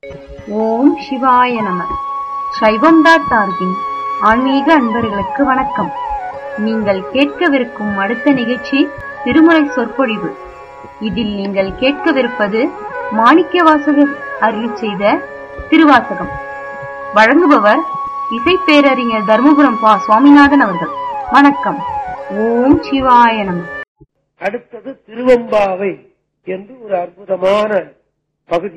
ஓம் சிவாய நம சைவம் டாட் ஆர்கின் ஆன்மீக அன்பர்களுக்கு வணக்கம் நீங்கள் கேட்கவிருக்கும் அடுத்த நிகழ்ச்சி திருமுறை சொற்பொழிவு இதில் நீங்கள் கேட்கவிருப்பது மாணிக்கவாசகர் அருளி செய்த திருவாசகம் வழங்குபவர் இசைப்பேரறிஞர் தர்மபுரம் பா சுவாமிநாதன் அவர்கள் வணக்கம் ஓம் சிவாய நம அடுத்தது திருவம்பாவை என்று ஒரு அற்புதமான பகுதி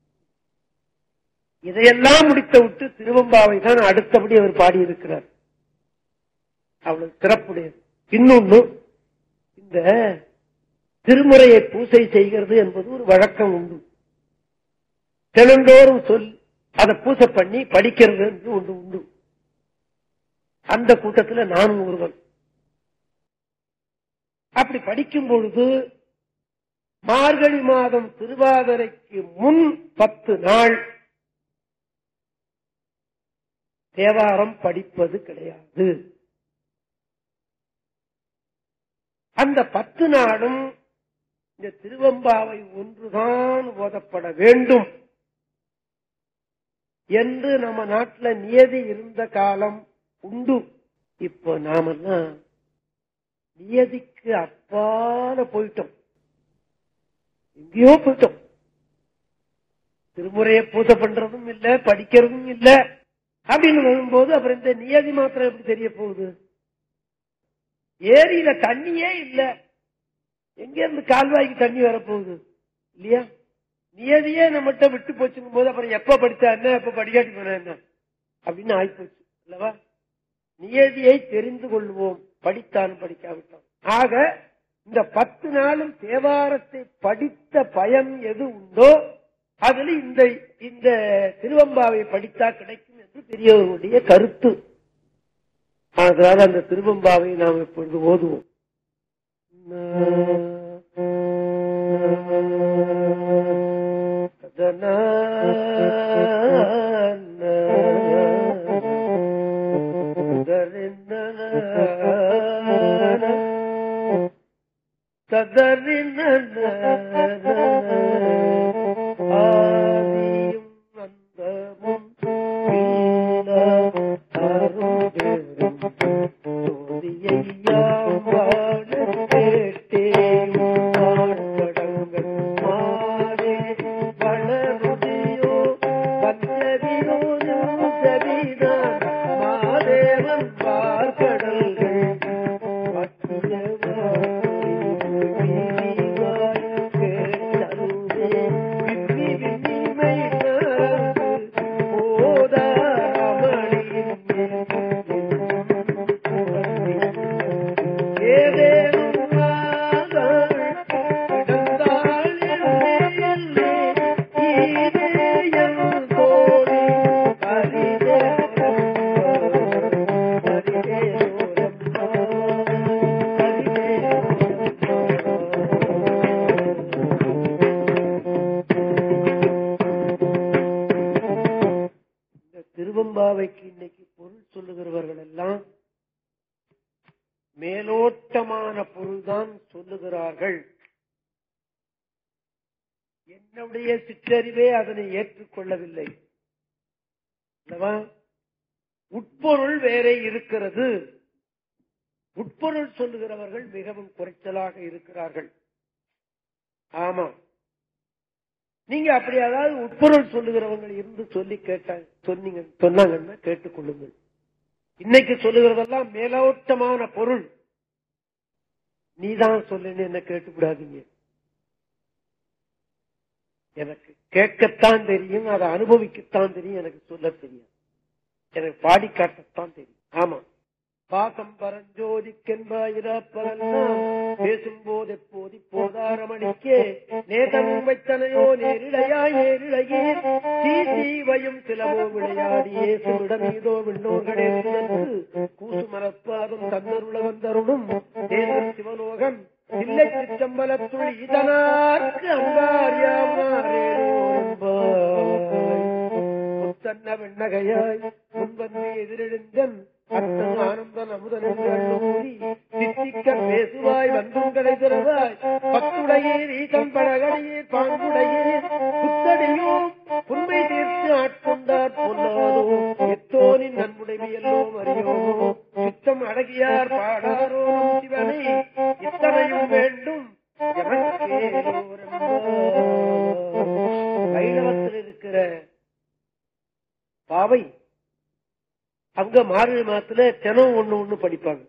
இதையெல்லாம் முடித்த விட்டு திருவம்பாவை தான் அடுத்தபடி அவர் பாடியிருக்கிறார் அவ்வளவு சிறப்புடையது இன்னொன்னு இந்த திருமுறையை பூசை செய்கிறது என்பது ஒரு வழக்கம் உண்டு தினந்தோறும் சொல் அதை பூசை பண்ணி படிக்கிறது என்று ஒன்று உண்டு அந்த கூட்டத்துல நானும் ஒருவன் அப்படி படிக்கும் பொழுது மார்கழி மாதம் திருவாதிரைக்கு முன் பத்து நாள் தேவாரம் படிப்பது கிடையாது அந்த பத்து நாளும் இந்த திருவம்பாவை ஒன்றுதான் ஓதப்பட வேண்டும் என்று நம்ம நாட்டில் நியதி இருந்த காலம் உண்டு இப்போ நாமெல்லாம் நியதிக்கு அப்பால போயிட்டோம் எங்கேயோ போயிட்டோம் திருமுறையை பூசை பண்றதும் இல்ல படிக்கிறதும் இல்ல அப்படின்னு வரும்போது அப்புறம் இந்த நியதி மாத்திரம் எப்படி தெரிய போகுது ஏரியில தண்ணியே இல்ல எங்க இருந்து கால்வாய்க்கு தண்ணி வரப்போகுது இல்லையா நியதியே நம்மகிட்ட விட்டு போச்சுங்கும் போது அப்புறம் எப்ப படிச்சா என்ன எப்ப படிக்காட்டி போனா என்ன அப்படின்னு ஆயிப்போச்சு இல்லவா நியதியை தெரிந்து கொள்வோம் படித்தான் படிக்காவிட்டான் ஆக இந்த பத்து நாளும் தேவாரத்தை படித்த பயன் எது உண்டோ அதுல இந்த இந்த திருவம்பாவை படித்தா கிடைக்கும் என்று பெரியவர்களுடைய கருத்து அதனால அந்த திருவம்பாவை நாம் இப்பொழுது ஓதுவோம் ததறின ஆதியும் அந்தமும் இல்ல அரும்பெரும் ஜோதியையாம் வாழ கேட்டேன் வாழ்வடங்கள் மாறே வளருதியோ வந்தவியோ செவிதான் மாதேவன் பார்க்கடல்கள் இந்த திருவம்பாவைக்கு இன்னைக்கு பொருள் சொல்லுகிறவர்கள் எல்லாம் மேலோட்டமான பொருள்தான் சொல்லுகிறார்கள் என்னுடைய சிற்றறிவே அதனை ஏற்றுக்கொள்ளவில்லை அல்லவா? உட்பொருள் வேறே இருக்கிறது உட்பொருள் சொல்லுகிறவர்கள் மிகவும் குறைச்சலாக இருக்கிறார்கள் ஆமா நீங்க அப்படி அதாவது உட்பொருள் சொல்லுகிறவங்க இருந்து சொல்லி கேட்டாங்க சொன்னீங்க சொன்னாங்கன்னா கேட்டுக்கொள்ளுங்கள் இன்னைக்கு சொல்லுகிறதெல்லாம் மேலோட்டமான பொருள் நீதான் சொல்லுன்னு என்ன கேட்டுக்கூடாதீங்க எனக்கு கேட்கத்தான் தெரியும் அதை அனுபவிக்கத்தான் தெரியும் எனக்கு சொல்ல தெரியும் எனக்கு பாடி காட்டத்தான் தெரியும் ஆமா பாசம் பரஞ்சோதிக்கென்பாயிரப்பதெல்லாம் பேசும்போது எப்போது போதாரமணிக்கே நேதமும் வைத்தனையோ நேரிழையாய் நேரிழையீர் சீசீவையும் சிலவோ விளையாடியே சுவிடம் மீதோ விண்ணோர்களே கூசுமரப்பாதம் தன்னருள வந்தருளும் தேசம் சிவலோகம் இல்லை சிற்றம்பலத்துள் இதனார்க்கு அங்காரியாமாரேனோ முத்தன்ன வெண்ணகையாய் முன்வந்து எதிரெழுந்தன் அத்தன் ஆனந்தன் அமுதன் கூறி சித்திக்க பேசுவாய் வந்தும் கடை திறவாய் பத்துடையீர் ஈசம் பழகடையீர் பாங்குடையீர் புத்தடியோ உண்மை சொன்னார் பொல்லாதோ எத்தோனின் நன்முடைமை எல்லோம் அறியோமோ சித்தம் அடகியார் பாடாரோ நம் சிவனை இத்தனையும் வேண்டும் வைணவத்தில் இருக்கிற பாவை அங்க மார்கழி மாதத்துல தினம் ஒண்ணு ஒண்ணு படிப்பாங்க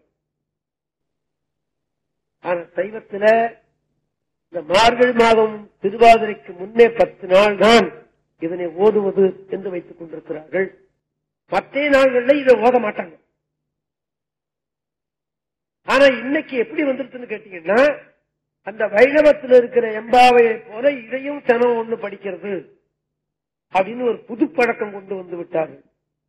ஆனா சைவத்துல இந்த மார்கழி மாதம் திருவாதிரைக்கு முன்னே பத்து நாள் தான் இதனை ஓதுவது என்று வைத்துக் கொண்டிருக்கிறார்கள் மற்ற நாள்கள்ல இதை ஓத மாட்டாங்க ஆனா இன்னைக்கு எப்படி வந்துருச்சுன்னு கேட்டீங்கன்னா அந்த வைணவத்தில் இருக்கிற எம்பாவையை போல இதையும் சனம் ஒண்ணு படிக்கிறது அப்படின்னு ஒரு புது பழக்கம் கொண்டு வந்து விட்டார்கள்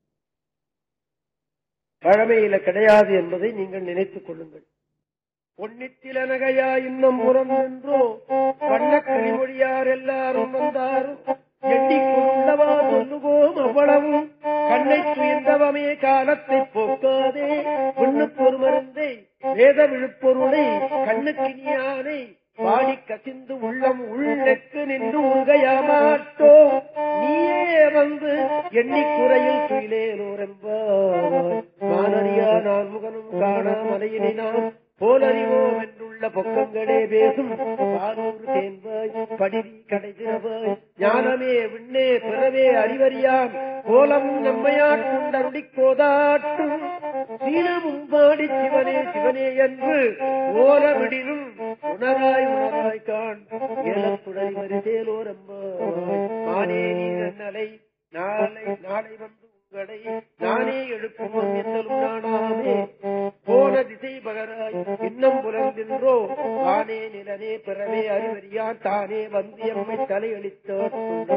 பழமையில கிடையாது என்பதை நீங்கள் நினைத்துக் கொள்ளுங்கள் பொன்னித்திலனகையா இன்னும் புறம் நின்றோ வண்ணக்கிளி மொழியார் எல்லாரும் வந்தாரும் எண்ணிக்கொண்டவா சொல்லுவோம் அவ்வளவும் கண்ணை துயர்ந்தவமே காலத்தை போக்காதே விண்ணுக்கு ஒரு மருந்தை வேத விழுப்பொருளை கண்ணுக்கு நீயானை பாடி கசிந்து உள்ளம் உள்ளெக்கு நின்று உருகையாமாட்டோ நீயே வந்து எண்ணிக்குறையில் துயிலேலோரெம்பாய் மானறியா நான் முகனும் காணா மலையினை நாம் போலறிவோம் என்றுள்ள பொக்கங்களே பேசும் பாலூர் தேன்பாய் படிவி கடைதிரவாய் ஞானமே விண்ணே பிறவே அறிவறியான் கோலம் நம்மையாட் கொண்டருடி கோதாட்டும் சீனமும் பாடி சிவனே சிவனே என்று ஓர விடினும் உணராய் உணராய் காண் ஏலத்துடை வரிசேலோரம்பாய் மானே நீ நன்னலை நாளை நாளை வந்து உங்களை நானே எழுப்பும் என்னலும் நானாமே போன திசை பகராய் இன்னும் புலர்ந்தின்றோ ஆனே நிலனே பிறவே அறிவறியான் தானே வந்து எம்மை தலையளித்தோம்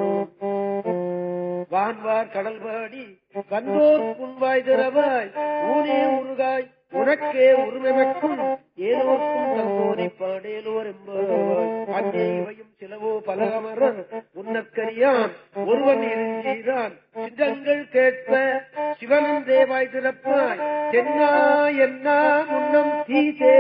வான்வார் கடல் பாடி வந்தோர் புன்வாய் திறவாய் ஊனே உருகாய் உனக்கே உருமெமக்கும் ஏனோர்க்கும் தந்தோனை பாடேலோர் என்பாய் அங்கே இவையும் சிலவோ பல அமரர் உன்னற்கரியான் ஒருவன் இருந்தீதான் சிற்றங்கள் கேட்ப சிவனும் தேவாய் திறப்பாய் தென்னா என்னா முன்னம் தீசே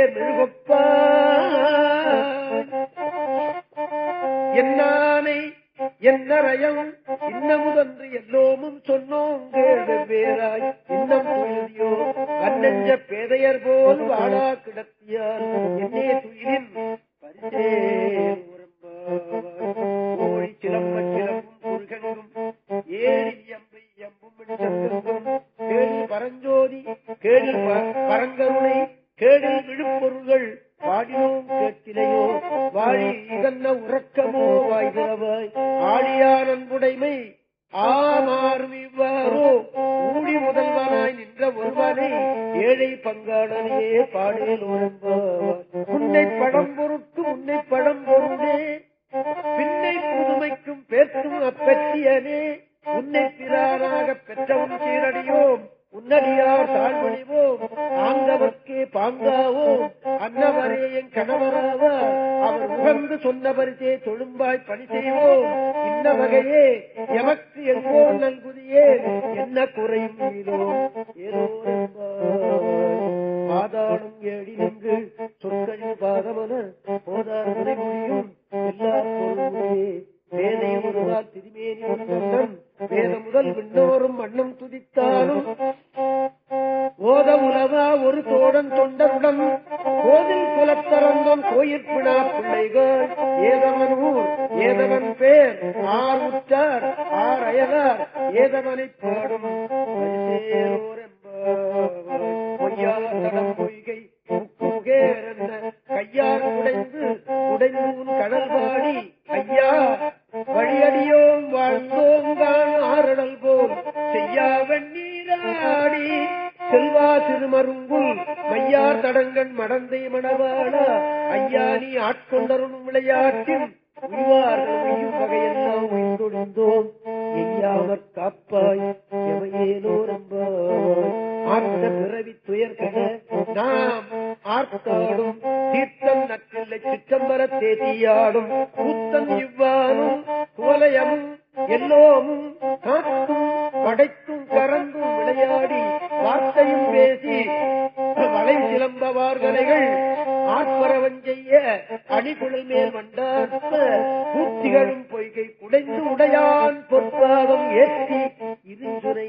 மெழுகப்பாய் என்னானை என்னரையம் இன்னமுதன்று எல்லோமும் சொன்னோம் வெவ்வேறாய் இன்னம் துயிலியோ கண்ணெஞ்ச பேதையர் போல் வாழா கிடத்தியார் என்னே துயிலின் பரிசே கோழி சிலம்ப சிலம்பும் முருகனும் ஏழில் எம்பை எம்பும் சங்கங்கும் கேளில் பரஞ்சோதி கேளில் பரங்கருணை கேளில் விழுப்பொருள்கள் பாடினோம் கேட்கிலையோ வாழி இதன்ன உறக்கமோ வாய்கிறவாய் ஆழியார் அன்புடைமை ஆமாறும் இவ்வாறோ ஊழி முதல்வனாய் நின்ற ஒருவனை ஏழை பங்காளனையே பாடேல் உழம்பாய் உன்னை படம் பொருட்கு உன்னை படம் பொருளே பின்னை புதுமைக்கும் பேற்றும் அப்பெற்றியனே உன்னை பிறாராக பெற்றவும் சீரடியோம் உன்னடியார் தாழ்மொழிவோம் ஆண்டவர்க்கே பாங்காவோம் அன்னவரே என் கணவராவார் அவர் உகந்து சொன்ன பரிசே தொழும்பாய் பணி செய்வோம் இன்ன வகையே எமக்கு எங்கோ நல்குதியே என்ன குறையும் மீதோ ஏதோ பாதாளம் ஏடி நின்று சொற்களின் பாதமன போதார் முறை முடியும் எல்லா பொருளுமே வேதை ஒருவால் திருமேனி ஒன்றன் வேத முதல் விண்ணோரும் மண்ணும் துதித்தாலும் ஓத உலவா ஒரு தோழன் தொண்டருடன் கோதில் குலத்தரங்கம் கோயிற்பினா பிள்ளைகள் ஏதவன் ஊர் ஏதவன் பேர் ஆர் உற்றார் ஆர் அயலார் ஏதவனை பாடும் பொய்யாதடம் பொய்கை முக்குகேரென்ன கையால் உடைந்து உடைந்து உன் கடல் பாடி ஐயா வழியடியோம் வாழ்ந்தோம் தான் ஆரடல் போல் செய்யா வெண்ணீராடி செல்வா திருமருங்குல் மையார் தடங்கண் மடந்தை மணவாளா ஐயா நீ ஆட்கொண்டருளும் விளையாட்டில் உய்வார்கள் உய்யும் வகையெல்லாம் உயிர்ந்தொழிந்தோம் எய்யாமற் காப்பாய் எவையேனோ நம்பாய் ஆர்த்த பிறவி துயர் கட நாம் ஆர்த்தாடும் தீர்த்தம் நற்றில்லை சிற்றம்பர தேதியாடும் கூத்தன் இவ்வாறும் குவலயமும் எல்லோமும் காத்தும் படைத்தும் கறந்தும் விளையாடி வார்த்தையும் பேசி வளை சிலம்பவார்கலைகள் ஆட்பரவன் செய்ய அணிகுழல் மேல் மண்டார்ப்ப பூத்திகளும் பொய்கை குடைந்து உடையான் பொற்பாதம் ஏற்றி இருஞ்சுனை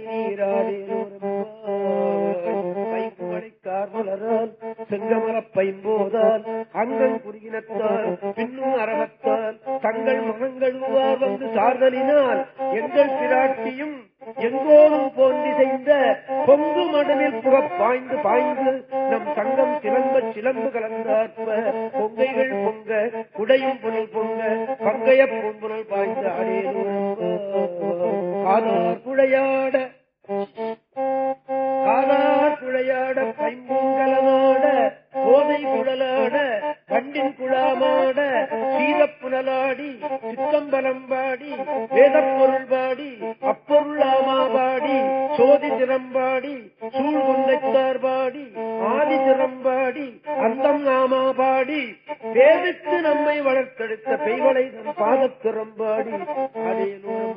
நீராடேரோரம்பாய் கார்மலரால் செங்கமல பைம்போதால் அங்கன் குறுகினத்தால் பின்னும் அரவத்தால் தங்கள் மகங்களுவார் வந்து சார்தலினால் எங்கள் பிராட்டியும் எங்கோடும் போன்றி செய்த பொங்கு மடலில் புகப் பாய்ந்து பாய்ந்து நம் தங்கம் சிலம்ப சிலம்பு கலந்தாற்ப பொங்கைகள் பொங்க குடையும் புனல் பொங்க பங்கைய பொன்புனல் பாய்ந்து ஆடேன் குழையாட காலார் குழையாட பைம்பூங்கலமாட கோதை குழலாட கண்டின் குழாமாட சீரப்புனலாடி சித்தம்பலம்பாடி வேதப்பொருள் பாடி அப்பொருளாமா பாடி சோதி திறம்பாடி சூழ்கொண்டைத்தார் பாடி ஆதி திறம்பாடி அந்தம் நாமா பாடி பேருக்கு நம்மை வளர்த்தெடுத்த பெய்வளை நம் பாதத்திறம்பாடி அதே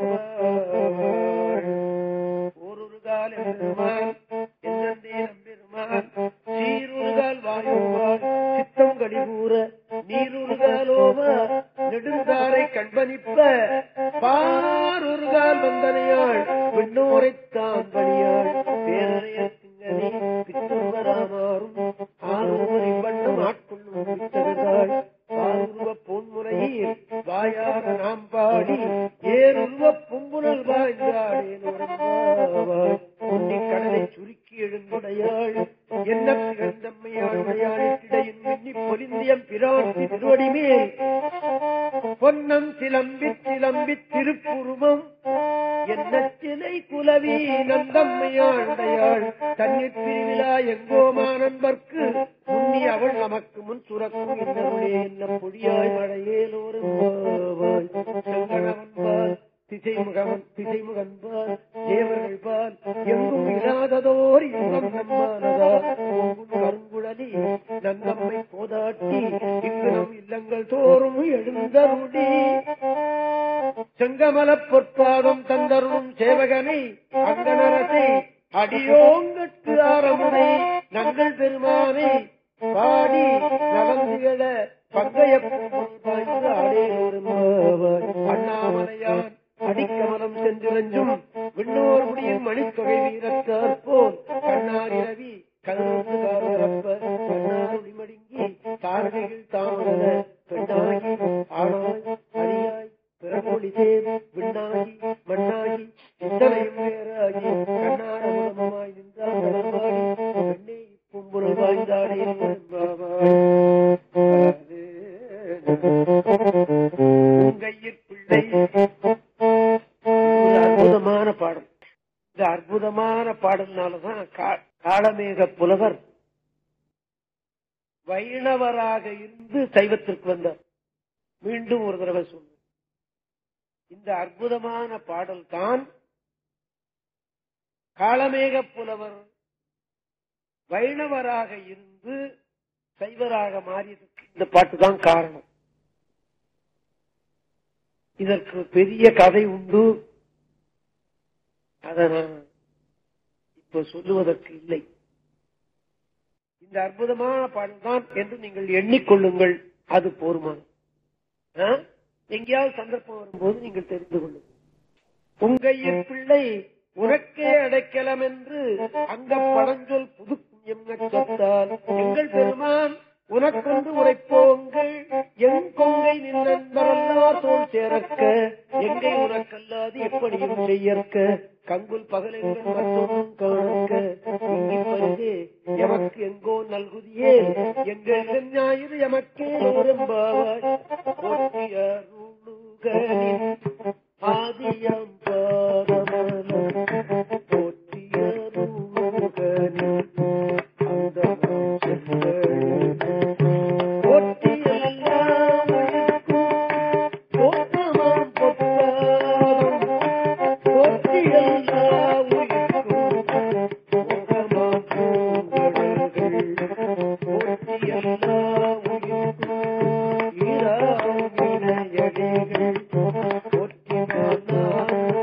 ஓரொருகால் எம்பெருமான் என்றே நம்பெருமான் சீருருகால் வாயுவான் சித்தம் கடிகூற நீருருகாலோம நெடுந்தாரை கண்பணிப்ப பாரொருகால் வந்தனையாள் பெண்ணோரைத்தான் பணியாள் பேரறைய திங்கனே பித்துவராமாறும் ஆறுவரி வண்ணம் ஆட்கொள்ளும் வித்தகதாள் பாருருவ பொன்முறையில் வாயார நாம் பாடி ஏருருவ பொம்புணல் வாய்ந்தாடேனோரம்பாவாய் உன்னிக் கடலை சுருக்கி எழுந்துடையாள் என்ன பிறந்தம்மையாளுடையாளிடையின் மின்னி பொலிந்தியம் பிரார்த்தி திருவடிமேல் பொன்னம் சிலம்பி சிலம்பி திருப்புருமம் என்ன சிலை குலவி நந்தம்மையாளுடையாள் தண்ணீர் பிரிவிழா எங்கோமா நண்பர்க்கு முன்னி அவள் நமக்கு முன் சுரக்கும் இன்னருளே என்ன பொடியாய் மழையேலோரும் செங்கணவன்பால் திசைமுகவன் திசைமுகன்பால் தேவர்கள் பால் எங்கும் இல்லாததோர் இன்பம் நம்மானதா பொங்கும் கருங்குழலி நந்தம்மை போதாட்டி இங்கு நம் இல்லங்கள் தோறும் எழுந்தருடி செங்கமல பொற்பாதம் தந்தருளும் சேவகனை அங்கனரசை அடியோங்கட்டு ஆரமுனை நங்கள் பெருமானை பாடி நலந்திகள பங்கைய பாய்ந்து ஆடேரோரும் அண்ணாமலையான் அடிக்கமலம் சென்றிரஞ்சும் விண்ணோர் முடியும் மணித்தொகை வீரத்தார் போல் கண்ணார் இரவி கல்வந்து காவலப்ப கண்ணார் ஒளிமடுங்கி தாரகைகள் தாமதன பெண்ணாகி ஆணாய் அரியாய் பிறமொழி சேர் விண்ணாகி மண்ணாகி சிந்தனையும் வேறாகி கண்ணார முகமாய் நின்றார் கடம்பாடி பெண்ணை பும்புரல் வாய்ந்தாடே உங்கையிற் பிள்ளை ஒரு அற்புதமான பாடல் இந்த அற்புதமான பாடல்னாலதான் கா- காளமேக புலவர் வைணவராக இருந்து சைவத்திற்கு வந்தார் மீண்டும் ஒரு தடவை சொன்ன இந்த அற்புதமான பாடல் தான் காளமேக புலவர் வைணவராக இருந்து சைவராக மாறியதற்கு இந்த பாட்டு தான் காரணம் இதற்கு பெரிய கதை உண்டு அதை நான் இப்ப சொல்லுவதற்கு இல்லை இந்த அற்புதமான பாடல் தான் என்று நீங்கள் எண்ணிக்கொள்ளுங்கள் அது போருமான ஆ? எங்கேயாவது சந்தர்ப்பம் வரும்போது நீங்கள் தெரிந்து கொள்ளுங்கள் உங்கையின் பிள்ளை உனக்கே அடைக்கலம் என்று அங்க பழஞ்சொல் புதுக்கும் எண்ணத்தால் எங்கள் பெருமான் உனக்கொன்று உரைப்போங்கள் என் கொங்கை நின்றல்லா தோல் சேரக்க எங்கை உனக்கல்லாது எப்படியும் செய்யற்க கங்குல் பகலெங்கள் மற்றொன்றும் காணக்க இங்கிப் பரிதே எமக்கு எங்கோ நல்குதியே எங்கள் ஞாயிறு எமக்கே ஒரும்பாவாய் போற்றிய அருளுகனின் ஆதியம் பாதமல போற்றிய அருளுகனின் அந்தமாம் செங்கல். போற்றிய எல்லா உயிர்க்கும் போற்றமாம் பொற்பாதம். போற்றிய எல்லா உயிர்க்கும் போற்றமாம் பூங்கடல்கள். போற்றிய எல்லா உயிர்க்கும் ஈராம் வினையடிகள். போற்றினான்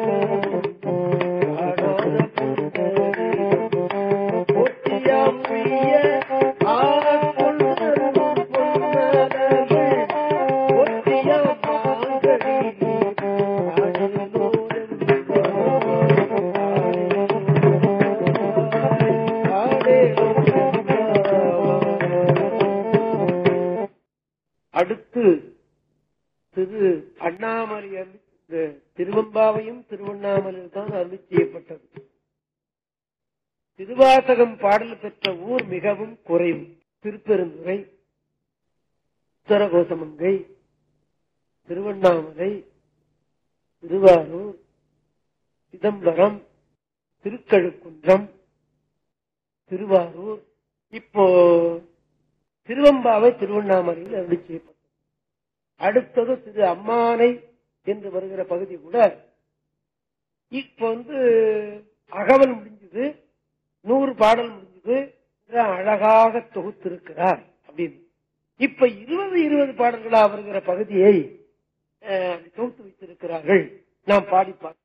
திருவண்ணாமலை அருளி இந்த திருவம்பாவையும் திருவண்ணாமலையில் தான் அருளி செய்யப்பட்டது திருவாசகம் பாடல் பெற்ற ஊர் மிகவும் குறைவு திருப்பெருந்துறை உத்தரகோசமங்கை திருவண்ணாமலை திருவாரூர் சிதம்பரம் திருக்கழுக்குன்றம் திருவாரூர் இப்போ திருவம்பாவை திருவண்ணாமலையில் அருளி செய்யப்பட்டது அடுத்தது திரு அம்மானை என்று வருகிற பகுதி கூட இப்ப வந்து அகவல் முடிஞ்சது நூறு பாடல் முடிஞ்சது இதை அழகாக தொகுத்திருக்கிறார் அப்படின்னு இப்ப இருபது இருபது பாடல்களா வருகிற பகுதியை அஹ், தொகுத்து வைத்திருக்கிறார்கள் நாம் பாடி பார்ப்போம்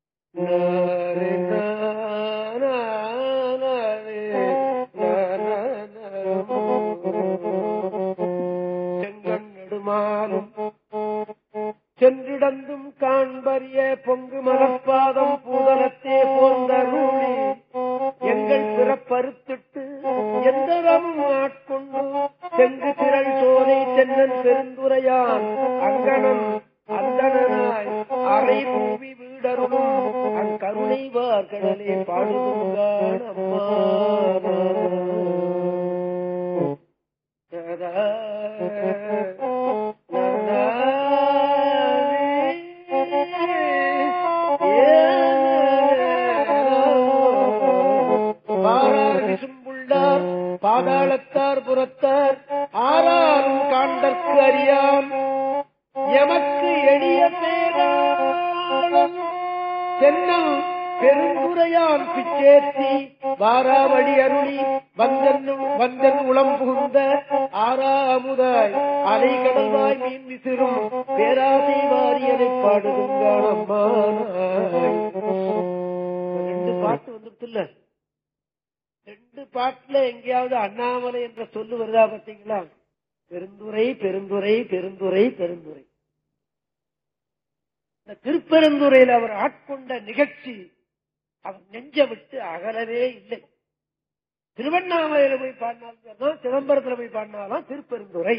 செங்கண் நெடுமாலும் சென்றிடந்தும் காண்பறிய பொங்கு மலர்பாதம் பூதலத்தே போந்த ரூழி எங்கள் பிறப்பறுத்திட்டு எந்தரமும் ஆட்கொண்டு செங்கு திரள் சோலை தென்னன் பெருந்துரையான் அங்கணன் அந்தனாய் அரை பூவி வீடருளும் அக்கருணை வார்கடலே பாடுதுங்கான் அம்மா விசும்புள்ளார் பாதாளத்தார் புறத்தார் ஆறாரும் காண்டற்கு அறியான் எமக்கு எளிய பேராளன் தென்னல் பெருந்துரையான் பிச்சேத்தி வாராவடி அருளி வந்தன் வந்தன் உளம் புகுந்த ஆறாமுதாய் அலை கடல்வாய் மீன் விசிறும் பேராசை வாரியனை பாடுதுங்கான் அம்மானாய் ரெண்டு பாட்டு வந்துருச்சுல்ல ரெண்டு பாட்டுல எங்கேயாவது அண்ணாமலை என்ற சொல்லு வருதா பாத்தீங்களா பெருந்துரை பெருந்துரை பெருந்துரை பெருந்துரை இந்த திருப்பெருந்துறையில் அவர் ஆட்கொண்ட நிகழ்ச்சி அவர் நெஞ்ச விட்டு அகலவே இல்லை திருவண்ணாமலையில போய் பாடினாலும் சரிதான், சிதம்பரத்துல போய் பாடினாலும் திருப்பெருந்துறை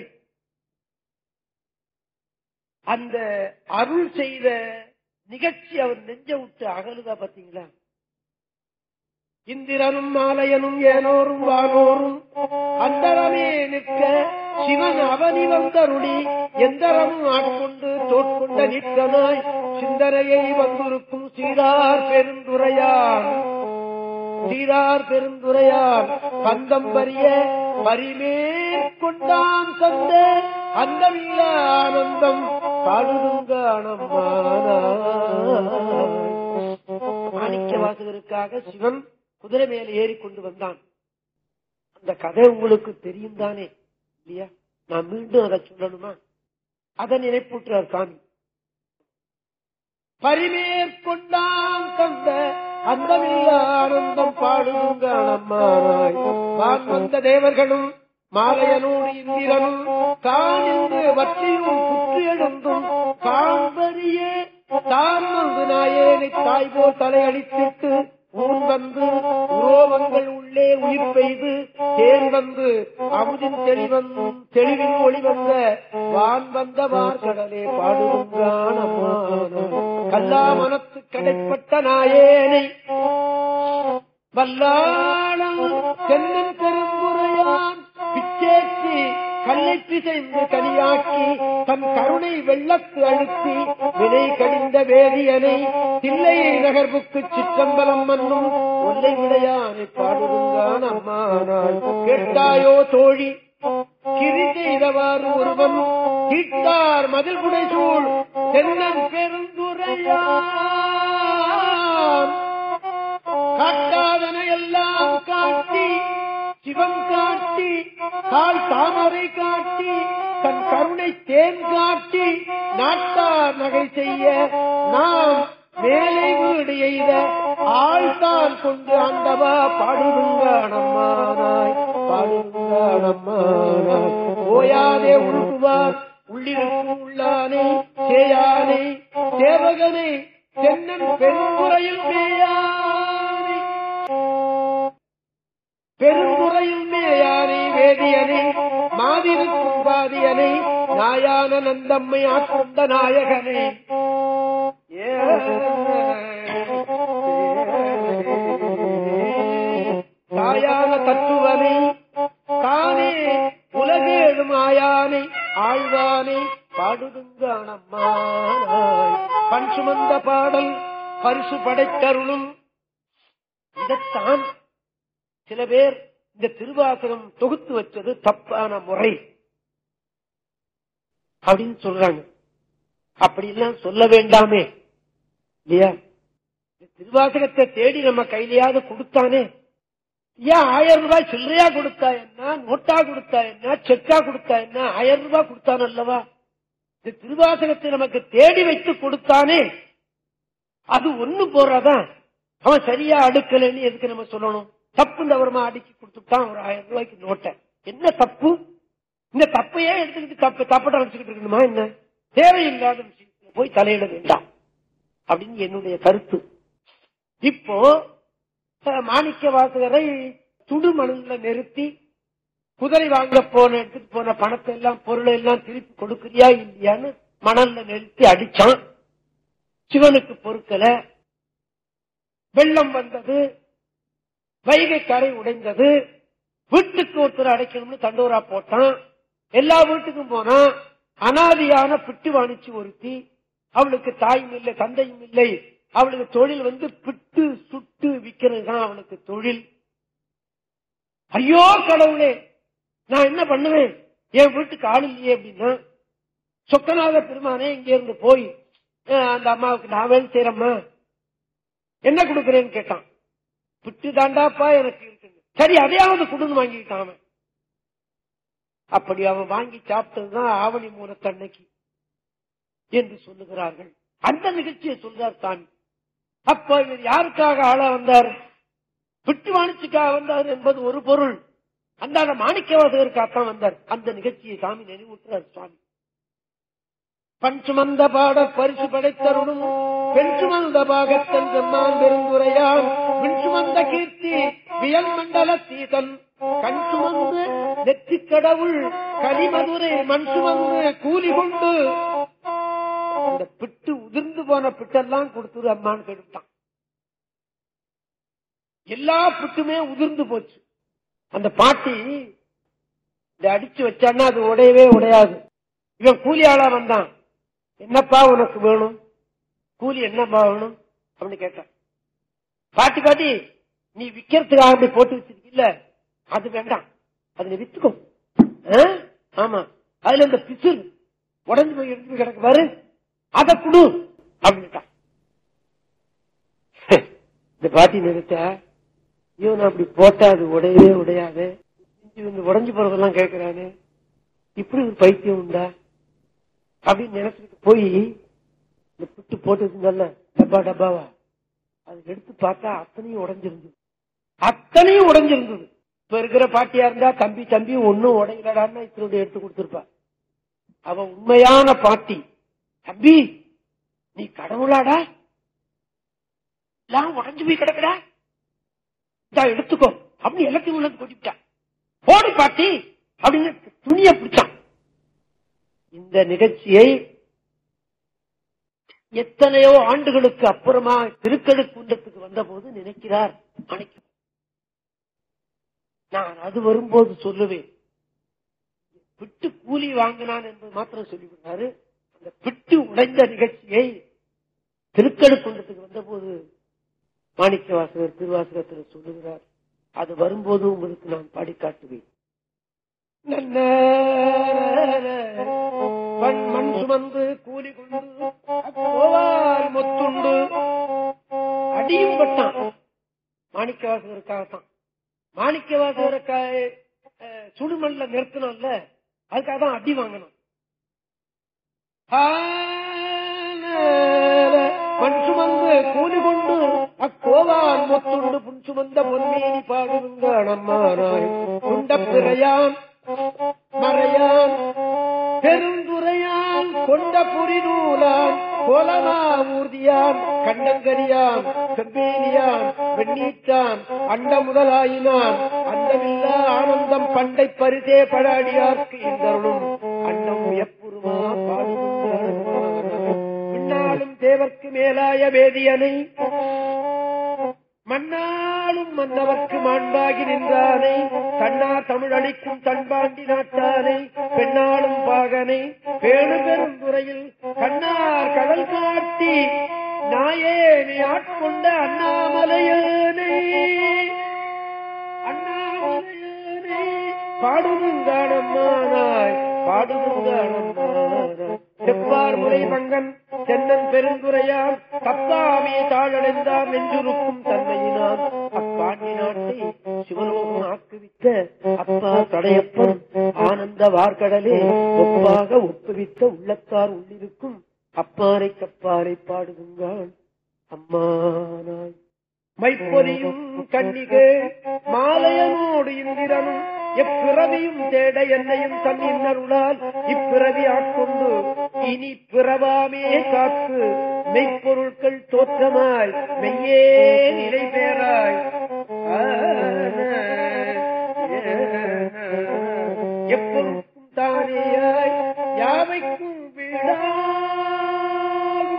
அந்த அருள் செய்த நிகழ்ச்சி அவர் நெஞ்ச விட்டு அகலுதா பாத்தீங்களா இந்திரனும் மாலையனும் ஏனோரும் வானோரும் அந்தரமே நிற்க சிவன் அவனி வந்தருளி எந்தரமும் ஆட்கொண்டு தோற்கொண்ட நிற்றனாய் சிந்தனையை வந்திருக்கும் சீரார் பெருந்துரையான் சீரார் பெருந்துரையான் பந்தம் பரிய பரிமேற்கொண்டான் தந்த அந்தமில்ல ஆனந்தம் பாடுதுங்கானம்மான மாணிக்க வாசகருக்காக சிவன் குதிரை மேல ஏறி கொண்டு வந்தான் அந்த கதை உங்களுக்கு தெரியும் தானே இல்லையா நான் மீண்டும் அதை சொல்லணுமா அதை நினைப்பூட்டுறார் சாமி பரிமேற்கொண்டான் தந்த அந்தமில்ல ஆனந்தம் பாடுங்கானம்மானாய் வான் வந்த தேவர்களும் மாலையனோடு இந்திரனும் காணிந்து வற்றியும் புற்று எழுந்தும் காண்பறியே தான் வந்து நாயேனை தாய் போல் தலையடித்திட்டு ஊன் வந்து உரோமங்கள் உள்ளே உயிர் பெய்து தேன் வந்து அமுதின் தெளிவன் தெளிவின் ஒளி வந்த வான் வந்த வார்கடலே பாடுங்கான கல்லா மனத்து கடைப்பட்ட நாயேனை வல்லாளம் தென்னன் பெரும்புரையான் பிச்சேற்றி கல்லை பிசைந்து தனியாக்கி தன் கருணை வெள்ளத்து அழுத்தி வினை கடிந்த வேதியனை தில்லை நகர்வுக்கு சிற்றம்பலம் மன்னும் ஒல்லை விடையானை பாடுங்கான் அம்மானாய் கேட்டாயோ தோழி கிரி செய்தவாறு ஒருவன் தீட்டார் மதில் புடைசூழ் தென்னன் பெருந்துரையான் காட்டாதன எல்லாம் காட்டி சிவம் காட்டி கால் தாமரை காட்டி தன் கருணை தேன் காட்டி நாட்டார் நகை செய்ய நாம் மேலை வீடு எய்த ஆழ்தான் கொண்டு ஆண்டவா பாடுங்கானம்மானாய் பாடுங்கானம்மானாய் ஓயாதே உழுகுவார் உள்ளிருக்கும் உள்ளானை சேயானை சேவகனை தென்னன் பெருங்குறையில் மேயானை பெருந்துறையில் மேயானை வேதியனை மாதிருக்கும் பாதியனை நாயான நந்தம்மை ஆட்கொண்ட நாயகனே ஏ தாயான தத்துவனை தானே உலகேழும் ஆயானை ஆழ்வானை பாடுதுங்கானம்மானாய் பண் சுமந்த பாடல் பரிசு படைத்தருளும் இதைத்தான் சில பேர் இந்த திருவாசகம் தொகுத்து வச்சது தப்பான முறை அப்படின்னு சொல்றாங்க அப்படி எல்லாம் சொல்ல வேண்டாமே இல்லையா இந்த திருவாசகத்தை தேடி நம்ம கையிலையாவது கொடுத்தானே ஏன் ஆயிரம் ரூபாய் சில்லறையா கொடுத்தா என்ன நோட்டா கொடுத்தா என்ன செக்கா கொடுத்தா என்ன ஆயிரம் ரூபாய் கொடுத்தான் அல்லவா இந்த திருவாசகத்தை நமக்கு தேடி வைத்து கொடுத்தானே அது ஒண்ணு போறாதான் அவன் சரியா அடுக்கலன்னு எதுக்கு நம்ம சொல்லணும் தப்பு தவறுமா அடுக்கி கொடுத்துட்டான் ஒரு ஆயிரம் ரூபாய்க்கு நோட்டை என்ன தப்பு இந்த தப்பையே எடுத்துக்கிட்டு தப்பு தப்பட்ட வச்சுக்கிட்டு இருக்கணுமா என்ன தேவையில்லாத விஷயத்துல போய் தலையிட வேண்டாம் அப்படின்னு என்னுடைய கருத்து இப்போ அஹ், மாணிக்க வாசகரை துடுமணல்ல நிறுத்தி குதிரை வாங்க போன எடுத்துட்டு போன பணத்தை எல்லாம் பொருளை எல்லாம் திருப்பி கொடுக்கறியா இல்லையான்னு மணல்ல நிறுத்தி அடிச்சான் சிவனுக்கு பொறுக்கல வெள்ளம் வந்தது வைகை கரை உடைந்தது வீட்டுக்கு ஒருத்தர் அடைக்கணும்னு தண்டோரா போட்டான் எல்லா வீட்டுக்கும் போனா அனாதியான பிட்டு வாணிச்சு ஒருத்தி அவளுக்கு தாயும் இல்லை தந்தையும் இல்லை அவளுக்கு தொழில் வந்து பிட்டு சுட்டு விக்கிறது தான் அவளுக்கு தொழில் ஐயோ கடவுளே நான் என்ன பண்ணுவேன் என் வீட்டுக்கு ஆள் இல்லையே அப்படின்னா சொக்கநாத பெருமானே இங்க இருந்து போய் அஹ், அந்த அம்மாவுக்கு நான் வேலை செய்யறம்மா என்ன கொடுக்கறேன்னு கேட்டான் பிட்டு தாண்டாப்பா எனக்கு இருக்குது சரி அதையாவது கொடுன்னு வாங்கிட்டான் அவன் அப்படி அவன் வாங்கி சாப்பிட்டதுதான் ஆவணி மூலத்தன்னைக்கு என்று சொல்லுகிறார்கள் அந்த நிகழ்ச்சியை சொல்றார் சாமி அப்ப இவர் யாருக்காக ஆளா வந்தார் பிட்டு வாணிச்சுக்காக வந்தார் என்பது ஒரு பொருள் அந்த மாணிக்கவாசகருக்காகத்தான் வந்தார் அந்த நிகழ்ச்சியை சாமி நினைவூட்டுறார் சுவாமி பண் சுமந்த பாட பரிசு படைத்தருளும் பெண் சுமந்த பாகத்தன் செம்மான் பெருந்துரையான் விண் சுமந்த கீர்த்தி வியல் மண்டல சீதன் கண் சுமந்து நெற்றி கடவுள் கலிமதுரை மண் சுமந்து கூலி கொண்டு அந்த பிட்டு உதிர்ந்து போன பிட்டெல்லாம் கொடுத்துரு அம்மான்னு கெடுத்தான் எல்லா பிட்டுமே உதிர்ந்து போச்சு அந்த பாட்டி இத அடிச்சு வச்சான்னா அது உடையவே உடையாது இவன் கூலி ஆளா வந்தான் என்னப்பா உனக்கு வேணும் கூலி என்னப்பா வேணும் அப்படின்னு கேட்டான் பாட்டி பாட்டி நீ விக்கிறதுக்காக அப்படி போட்டு வச்சிருக்கீல்ல அது வேண்டாம் அது நீ வித்துக்கோ ஆ? ஆமா அதுல இந்த பிசுறு உடஞ்சு போய் எடுத்து போய் கிடக்கு பாரு அதை குடு அப்படின்ட்டான் இந்த பாட்டி நினைச்சா ஐயோ நான் அப்படி போட்டா அது உடையவே உடையாது இந்த உடஞ்சு போறதெல்லாம் கேட்கிறானே இப்படி ஒரு பைத்தியம் உண்டா அப்படின்னு நினைச்சுட்டு போய் இந்த புட்டு போட்டு இருந்தால டப்பா டப்பாவா அது எடுத்து பார்த்தா அத்தனையும் உடைஞ்சிருந்தது அத்தனையும் உடைஞ்சிருந்தது இப்ப இருக்கிற பாட்டியா இருந்தா தம்பி தம்பி ஒன்னும் உடையலடான்னு இத்தனோட எடுத்து கொடுத்திருப்பா அவ உண்மையான பாட்டி தம்பி நீ கடவுளாடா எல்லாம் உடைஞ்சு போய் கிடக்குடா இந்தா எடுத்துக்கோ அப்படின்னு எல்லாத்தையும் உள்ள கொட்டிவிட்டா போடு பாட்டி அப்படின்னு துணியை பிடிச்சான் இந்த நிகழ்ச்சியை எத்தனையோ ஆண்டுகளுக்கு அப்புறமா திருக்கழுக்குன்றத்துக்கு வந்த போது நினைக்கிறார் மாணிக்கம் நான் அது வரும்போது சொல்லுவேன் பிட்டு கூலி வாங்கினான் என்பது மாத்திரம் சொல்லிவிட்டாரு அந்த பிட்டு உடைந்த நிகழ்ச்சியை திருக்கழுக்குன்றத்துக்கு வந்தபோது மாணிக்க வாசகர் திருவாசகத்தில் சொல்லுகிறார் அது வரும்போது உங்களுக்கு நான் பாடி காட்டுவேன் மண் மண் சுமந்து கூலி கொண்டு போவார் முத்துண்டு அடியும் பட்டான் மாணிக்க வாசகருக்காகத்தான் மாணிக்க வாசகருக்காக சுடுமண்ல நிறுத்தணும்ல அதுக்காக தான் அடி வாங்கணும் மண் சுமந்து கூலி கொண்டு அக்கோவான் முத்துண்டு புன் சுமந்த பொன்மேனி பாடுங்க நம்மாராய் குண்ட பிறையான் மறையான் பெருந்துரையான் கொண்ட புரிநூலான் கோலமா ஊர்தியான் கண்டங்கரியான் செம்பேனியான் வெண்ணீட்டான் அண்ட முதலாயினான் அண்டமில்லா ஆனந்தம் பண்டை பரிசே படாடியார்க்கு இந்தருளும் அண்டம் உயப்புரு தேவர்க்கு மேலாய வேதியனை மண்ணாலும் மன்னவர்க்கு மாண்பாகி நின்றானை தன்னா தமிழ் அளிக்கும் தன்பாண்டி நாட்டானை பெண்ணாலும் பாகனை பேணு பெருந்துறையில் கண்ணார் கடல் காட்டி நாயேனை ஆட்கொண்ட அண்ணாமலையனை அண்ணாமலையனை பாடுதுங்கானம்மானாய் பாடுதுங்கானம்மானாய் செப்பார் முறை மங்கன் சென்னன் பெருந்துரையார் தப்பாமே தாழடைந்தார் நெஞ்சுருக்கும் தன்மையினால் அப்பாண்டி நாட்டை சிவலோகம் ஆக்குவித்த அப்பா தடையப்பன் ஆனந்த வார்கடலே ஒப்பாக ஒப்புவித்த உள்ளத்தார் உள்ளிருக்கும் அப்பாரை கப்பாரை பாடுதுங்கான் அம்மானாய் மைப்பொலியும் கண்ணிகே மாலையனோடு இந்திரனும் எப்பிறவியும் தேட என்னையும் தன் இன்னருளால் இப்பிறவி ஆட்கொண்டு இனி பிறவாமே காத்து மெய்ப்பொருட்கள் தோற்றமாய் மெய்யே நிலை பேராய் எப்பொருட்கும் தானேயாய் யாவைக்கும் வீடாகும்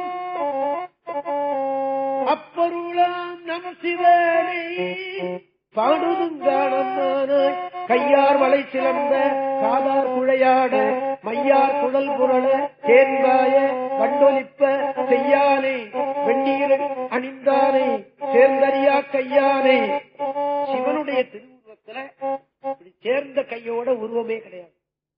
அப்பொருளாம் நம சிவனை பாடுதுங்கானம்மானாய் கையார் வளை சிலம்ப காதார் குழையாட மையார் குழல் புரள தேன்காய கண்டொலிப்ப செய்யானை வெந்நீர் அணிந்தானை சேர்ந்தறியா கையானை சிவனுடைய திருவுருவத்துல இப்படி சேர்ந்த கையோட உருவமே கிடையாது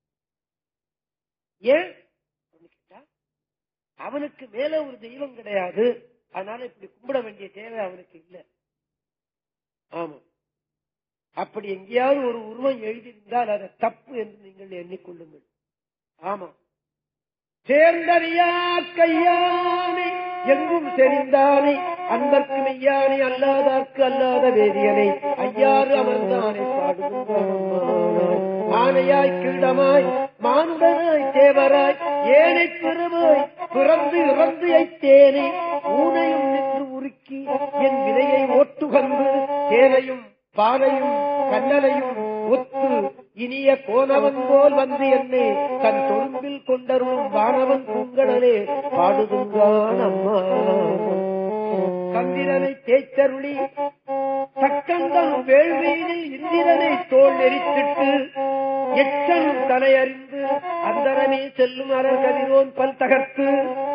ஏன் அப்படின்னு கேட்டா, அவனுக்கு மேல ஒரு தெய்வம் கிடையாது அதனால இப்படி கும்பிட வேண்டிய தேவை அவனுக்கு இல்ல ஆமா அப்படி எங்கேயாவது ஒரு உருவம் எழுதியிருந்தால் அது தப்பு என்று நீங்கள் எண்ணிக்கொள்ளுங்கள் ஆமா சேர்ந்தறியா கையானை எங்கும் செறிந்தானை அன்பர்க்கு மெய்யானை அல்லாதார்க்கு அல்லாத வேதியனை ஐயாறு அமர்ந்தானை பாடுகின்றாய் ஆனையாய் கீழமாய் மானுடனாய் தேவராய் ஏனை பெருமாய் பிறந்து இறந்து ஐத்தேனை ஊனையும் நின்று உருக்கி என் விதையை ஓட்டுகந்து தேனையும் பாலையும் கண்ணலையும் ஒத்து இனிய கோனவன் போல் வந்து என்னை தன் தொழும்பில் கொண்டரும் வானவன் பூங்கடலே பாடுதுங்கான் அம்மா கந்திரனை தேய்ச்சருளி சக்கந்தம் வேள்வியினில் இந்திரனை தோல் எரித்திட்டு எச்சம் தலையறிந்து அந்தரமே செல்லும் அரர் கதிரோன் பல் தகர்த்து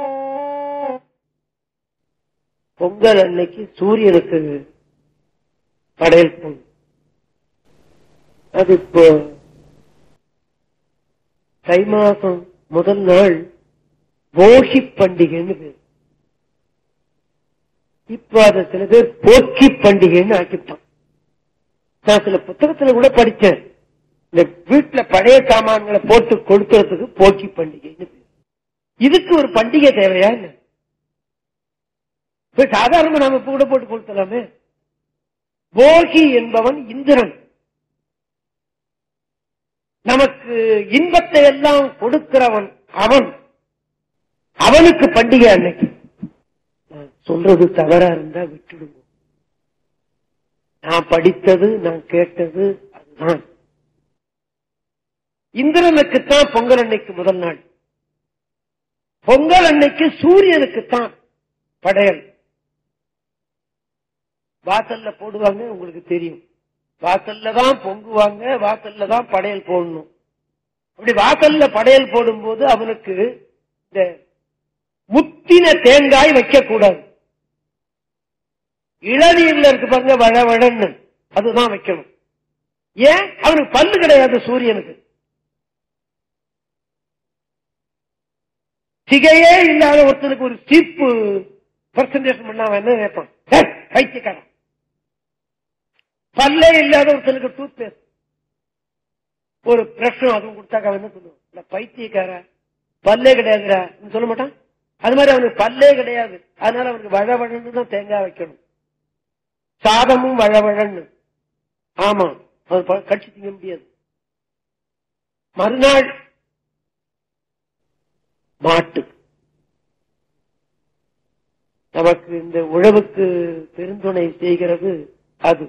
பொங்கல் அன்னைக்கு சூரியனுக்கு படையல் பொங்கல் அது இப்போ தை மாசம் முதல் நாள் போகி பண்டிகைன்னு பேர் இப்ப அத சில பேர் போக்கி பண்டிகைன்னு ஆக்கிட்டான் நான் சில புத்தகத்துல கூட படிச்சேன் இந்த வீட்டுல பழைய சாமான்களை போட்டு கொடுக்கறதுக்கு போக்கி பண்டிகைன்னு பேர் இதுக்கு ஒரு பண்டிகை தேவையா என்ன இப்ப சாதாரணமா நாம இப்ப கூட போட்டு கொடுத்தலாமே போகி என்பவன் இந்திரன் நமக்கு இன்பத்தை எல்லாம் கொடுக்கிறவன் அவன் அவனுக்கு பண்டிகை அன்னைக்கு நான் சொல்றது தவறா இருந்தா விட்டுடுங்க நான் படித்தது நான் கேட்டது அதுதான் இந்திரனுக்குத்தான் பொங்கல் அன்னைக்கு முதல் நாள் பொங்கல் அன்னைக்கு சூரியனுக்குத்தான் படையல் வாசல்ல போடுவாங்க உங்களுக்கு தெரியும் வாசல்ல தான் பொங்குவாங்க வாசல்ல தான் படையல் போடணும் அப்படி வாசல்ல படையல் போடும்போது அவனுக்கு இந்த முத்தின தேங்காய் வைக்க கூடாது இளநீர்ல இருக்கு பாருங்க வழ வழன்னு அதுதான் வைக்கணும் ஏன் அவனுக்கு பல்லு கிடையாது சூரியனுக்கு சிகையே இல்லாத ஒருத்தனுக்கு ஒரு சீப்பு பர்சன்டேஷன் பண்ணா அவன் என்ன நினைப்பான் "ஏய், பைத்தியக்காரன் பல்லே இல்லாத ஒருத்தனுக்கு டூத் பேஸ்ட் ஒரு பிரஷம் அதுவும் கொடுத்தாக்க அவன் என்ன சொல்லுவான் இந்த பைத்தியக்கார பல்லே கிடையாதுடா நீ சொல்ல மாட்டான் அது மாதிரி அவனுக்கு பல்லே கிடையாது அதனால அவனுக்கு வழவழன்னு தான் தேங்காய் வைக்கணும் சாதமும் வழவழன்னு ஆமா அது ப- கடிச்சு திங்க முடியாது மறுநாள் மாட்டு நமக்கு இந்த உழவுக்கு பெருந்துணை செய்கிறது அது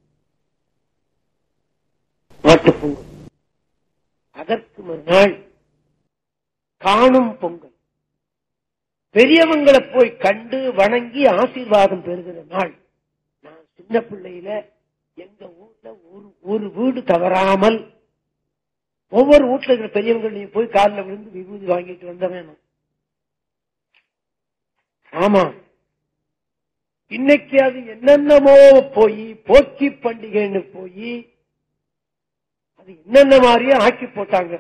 மாட்டுப் பொங்கல் அதற்கு மறுநாள் காணும் பொங்கல் பெரியவங்களை போய் கண்டு வணங்கி ஆசீர்வாதம் பெறுகிற நாள் நான் சின்ன பிள்ளையில எங்க ஊர்ல ஒரு ஒரு வீடு தவறாமல் ஒவ்வொரு வீட்டுல இருக்கிற பெரியவங்களையும் போய் காலில் விழுந்து விபூதி வாங்கிட்டு வந்தவன் நான். ஆமா இன்னைக்கு அது என்னென்னமோ போய் போக்கி பண்டிகைன்னு போய் அது என்னென்ன மாதிரியே ஆக்கி போட்டாங்க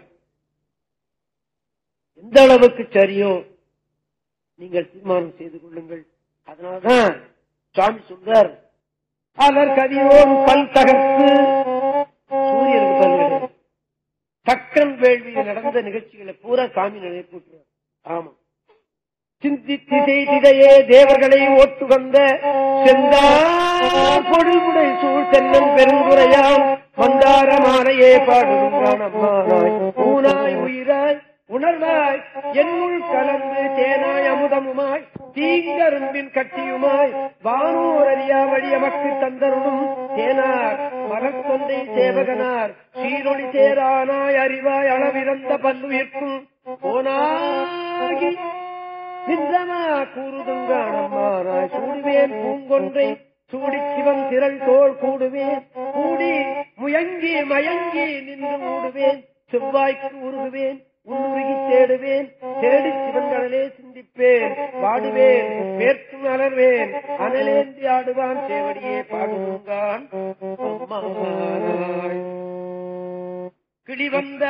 எந்த அளவுக்கு சரியோ நீங்கள் தீர்மானம் செய்து கொள்ளுங்கள் அதனாலதான் சுவாமி சொல்றார் அலர் கதிரோன் பல் தகர்த்து சூரியனுக்கு பல் கிடையாது தக்கன் வேள்வியில் நடந்த நிகழ்ச்சிகளை பூரா சாமி நினைப்பூட்டுறார் ஆமா சிந்தித்து செய்திடையே தேவர்களை ஓட்டு வந்த செந்தார் பொழுகுடை சூழ் தென்னன் பெருங்குறையாம் மந்தார மாலையே பாடுகிறாய் ஊனாய் உயிராய் உணர்வாய் என்னுள் கலந்து தேனாய் அமுதமுமாய் தீங்கரும்பின் கட்டியுமாய் வானூர் அறியா வழி எமக்கு தந்தருளும் தேனார் மரத்தொன்றை சேவகனார் சீரொளி சேரானாய் அறிவாய் அளவிறந்த பல்லுயிர்க்கும் போனாகி நின்றமா கூறுதுங்கானம்மானாய் சூடுவேன் பூங்கொன்றை சூடிச் சிவன் திரள் தோள் கூடுவேன் கூடி முயங்கி மயங்கி நின்று ஊடுவேன் செவ்வாய்க்கு உருகுவேன் உள்ளுருகி தேடுவேன் தேடி சிவன்களே சிந்திப்பேன் பாடுவேன் வேர்த்து அலர்வேன் அனலேந்தி ஆடுவான் சேவடியே பாடுங்கான் அம்மானாய் கிளி வந்த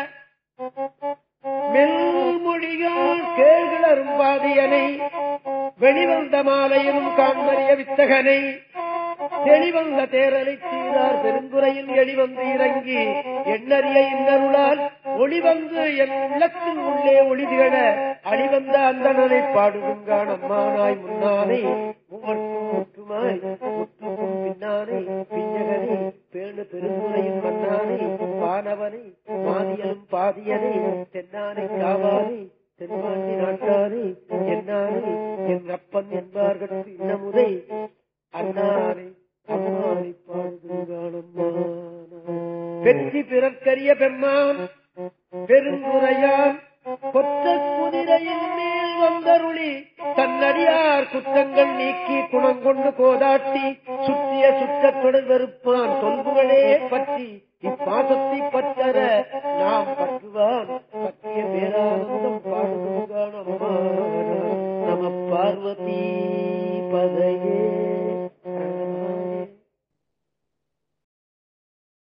மெல்மொழியால் கேள்களரும் பாதியனை வெளிவந்த மாலையிலும் காண்பறிய வித்தகனை தெளிவந்த தேரலை சீரார் பெருங்குறையில் எளிவந்து இறங்கி எண்ணறிய இன்னருளால் ஒளிவந்து என் உள்ளத்தின் உள்ளே ஒளிதிகழ அழிவந்த அந்தணனை பாடுதுங்கான் அம்மானாய் முன்னானை மூவர்க்கும் முற்றுமாய் முற்றுக்கும் பின்னானை பிஞ்சகனை பேணு பெருங்குறையின் மன்னானை வானவனை மாதியலும் பாதியனை தென்னானை காவானை தென்பாண்டி நாட்டானை என்னானை என் அப்பன் என்பார்கள் இன்னமுதை அண்ணானை அம்மானை பாடுதுங்கானம்மான வெற்றி பிறர்க்கரிய பெம்மான் பெருங்குறையான் கொத்த குதிரையின் மேல் வந்தருளி தன்னடியார் குற்றங்கள் நீக்கி குணங்கொண்டு கோதாட்டி சுற்றிய சுற்றத்துடன் வெறுப்பான் தொல்புகளே பற்றி இப்பாசத்தை பற்றற நாம் பற்றுவான் பற்றிய பேரானந்தம் பாடுதுங்கானம்மான நம பார்வதி